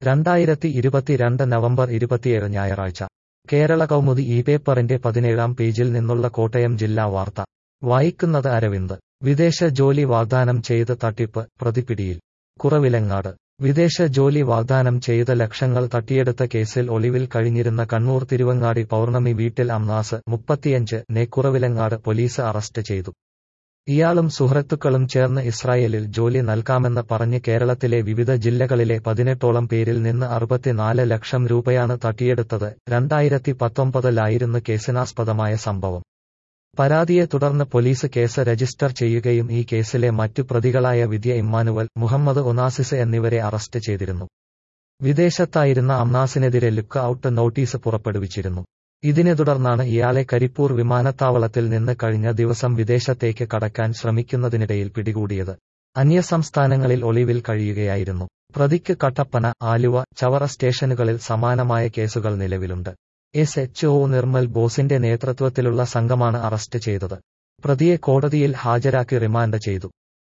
രണ്ടായിരത്തി ഇരുപത്തിരണ്ട് നവംബർ ഇരുപത്തിയേഴ് ഞായറാഴ്ച കേരള കൗമുദി ഈ പേപ്പറിന്റെ പതിനേഴാം പേജിൽ നിന്നുള്ള കോട്ടയം ജില്ലാ വാർത്ത വായിക്കുന്നത് അരവിന്ദ് വിദേശ ജോലി വാഗ്ദാനം ചെയ്ത് തട്ടിപ്പ് പ്രതിപിടിയിൽ കുറവിലങ്ങാട് വിദേശ ജോലി വാഗ്ദാനം ചെയ്ത് ലക്ഷങ്ങൾ തട്ടിയെടുത്ത കേസിൽ ഒളിവിൽ കഴിഞ്ഞിരുന്ന കണ്ണൂർ തിരുവങ്ങാടി പൗർണമി വീട്ടിൽ അംനാസ് മുപ്പത്തിയഞ്ച് നെ കുറവിലങ്ങാട് പോലീസ് അറസ്റ്റ് ചെയ്തു ഇയാളും സുഹൃത്തുക്കളും ചേർന്ന് ഇസ്രായേലിൽ ജോലി നൽകാമെന്ന് പറഞ്ഞ് കേരളത്തിലെ വിവിധ ജില്ലകളിലെ പതിനെട്ടോളം പേരിൽ നിന്ന് അറുപത്തിനാല് ലക്ഷം രൂപയാണ് തട്ടിയെടുത്തത് രണ്ടായിരത്തി പത്തൊമ്പതിലായിരുന്നു കേസിനാസ്പദമായ സംഭവം പരാതിയെ തുടർന്ന് പോലീസ് കേസ് രജിസ്റ്റർ ചെയ്യുകയും ഈ കേസിലെ മറ്റു പ്രതികളായ വിദ്യ ഇമ്മാനുവൽ മുഹമ്മദ് ഒനാസിസ് എന്നിവരെ അറസ്റ്റ് ചെയ്തിരുന്നു വിദേശത്തായിരുന്ന അംനാസിനെതിരെ ലുക്ക് ഔട്ട് നോട്ടീസ് പുറപ്പെടുവിച്ചിരുന്നു ഇതിനെ തുടർന്നാണ് ഇയാളെ കരിപ്പൂർ വിമാനത്താവളത്തിൽ നിന്ന് കഴിഞ്ഞ ദിവസം വിദേശത്തേക്ക് കടക്കാൻ ശ്രമിക്കുന്നതിനിടയിൽ പിടികൂടിയത് അന്യസംസ്ഥാനങ്ങളിൽ ഒളിവിൽ കഴിയുകയായിരുന്നു പ്രതിക്ക് കട്ടപ്പന ആലുവ ചവറ സ്റ്റേഷനുകളിൽ സമാനമായ കേസുകൾ നിലവിലുണ്ട് എസ് എച്ച് ഒ നിർമ്മൽ ബോസിന്റെ നേതൃത്വത്തിലുള്ള സംഘമാണ് അറസ്റ്റ് ചെയ്തത് പ്രതിയെ കോടതിയിൽ ഹാജരാക്കി റിമാൻഡ് ചെയ്തു